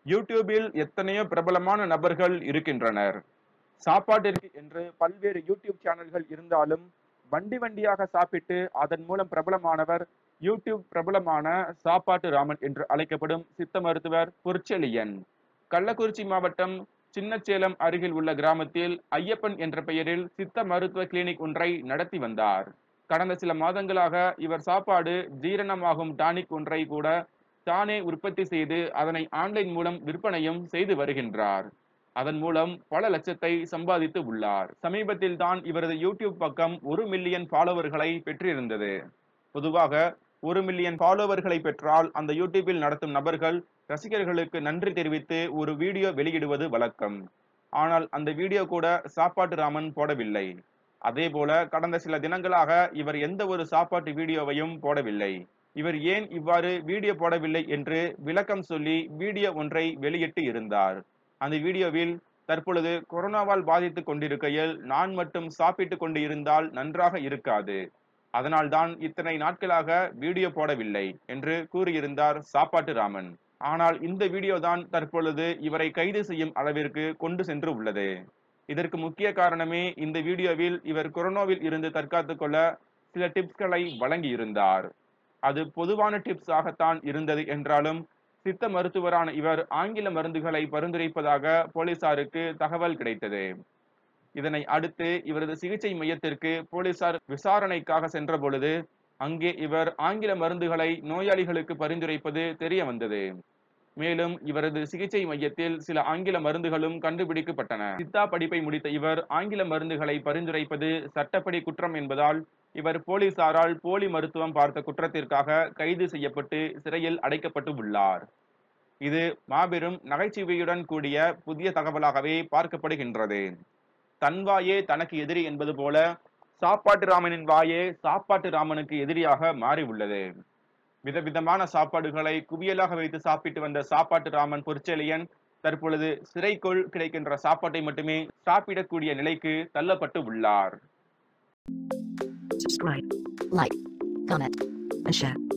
யூடியூபில் எத்தனையோ பிரபலமான நபர்கள் இருக்கின்றனர் சாப்பாட்டிற்கு என்று பல்வேறு யூடியூப் சேனல்கள் இருந்தாலும் வண்டி வண்டியாக சாப்பிட்டு அதன் மூலம் பிரபலமானவர் யூடியூப் பிரபலமான சாப்பாட்டு ராமன் என்று அழைக்கப்படும் சித்த மருத்துவர் பொற்செழியன் கள்ளக்குறிச்சி மாவட்டம் சின்னச்சேலம் அருகில் உள்ள கிராமத்தில் ஐயப்பன் என்ற பெயரில் சித்த மருத்துவ கிளினிக் ஒன்றை நடத்தி வந்தார் கடந்த சில மாதங்களாக இவர் சாப்பாடு ஜீரணமாகும் டானிக் ஒன்றை கூட தானே உற்பத்தி செய்து அதனை ஆன்லைன் மூலம் விற்பனையும் செய்து வருகின்றார் அதன் மூலம் பல லட்சத்தை சம்பாதித்து உள்ளார் சமீபத்தில் தான் இவரது யூடியூப் பக்கம் ஒரு மில்லியன் ஃபாலோவர்களை பெற்றிருந்தது பொதுவாக ஒரு மில்லியன் ஃபாலோவர்களை பெற்றால் அந்த யூடியூபில் நடத்தும் நபர்கள் ரசிகர்களுக்கு நன்றி தெரிவித்து ஒரு வீடியோ வெளியிடுவது வழக்கம் ஆனால் அந்த வீடியோ கூட சாப்பாட்டு ராமன் போடவில்லை அதே போல கடந்த சில தினங்களாக இவர் எந்த ஒரு சாப்பாட்டு வீடியோவையும் போடவில்லை இவர் ஏன் இவ்வாறு வீடியோ போடவில்லை என்று விளக்கம் சொல்லி வீடியோ ஒன்றை வெளியிட்டு இருந்தார் அந்த வீடியோவில் தற்பொழுது கொரோனாவால் பாதித்துக் கொண்டிருக்கையில் நான் மட்டும் சாப்பிட்டுக் கொண்டு இருந்தால் நன்றாக இருக்காது அதனால்தான் இத்தனை நாட்களாக வீடியோ போடவில்லை என்று கூறியிருந்தார் சாப்பாட்டு ராமன் ஆனால் இந்த வீடியோ தான் தற்பொழுது இவரை கைது செய்யும் அளவிற்கு கொண்டு சென்று உள்ளது இதற்கு முக்கிய காரணமே இந்த வீடியோவில் இவர் கொரோனாவில் இருந்து தற்காத்துக் கொள்ள சில டிப்ஸ்களை வழங்கியிருந்தார் அது பொதுவான டிப்ஸ் ஆகத்தான் இருந்தது என்றாலும் சித்த மருத்துவரான இவர் ஆங்கில மருந்துகளை பரிந்துரைப்பதாக போலீசாருக்கு தகவல் கிடைத்தது இதனை அடுத்து இவரது சிகிச்சை மையத்திற்கு போலீசார் விசாரணைக்காக சென்ற பொழுது அங்கே இவர் ஆங்கில மருந்துகளை நோயாளிகளுக்கு பரிந்துரைப்பது தெரிய வந்தது மேலும் இவரது சிகிச்சை மையத்தில் சில ஆங்கில மருந்துகளும் கண்டுபிடிக்கப்பட்டன சித்தா படிப்பை முடித்த இவர் ஆங்கில மருந்துகளை பரிந்துரைப்பது சட்டப்படி குற்றம் என்பதால் இவர் போலீசாரால் போலி மருத்துவம் பார்த்த குற்றத்திற்காக கைது செய்யப்பட்டு சிறையில் அடைக்கப்பட்டு உள்ளார் இது மாபெரும் நகைச்சுவையுடன் கூடிய புதிய தகவலாகவே பார்க்கப்படுகின்றது தன் வாயே தனக்கு எதிரி என்பது போல சாப்பாட்டு ராமனின் வாயே சாப்பாட்டு ராமனுக்கு எதிரியாக மாறி உள்ளது விதவிதமான சாப்பாடுகளை குவியலாக வைத்து சாப்பிட்டு வந்த சாப்பாட்டு ராமன் பொற்செழியன் தற்பொழுது சிறைக்குள் கிடைக்கின்ற சாப்பாட்டை மட்டுமே சாப்பிடக்கூடிய நிலைக்கு தள்ளப்பட்டு உள்ளார் subscribe, like, comment, and share.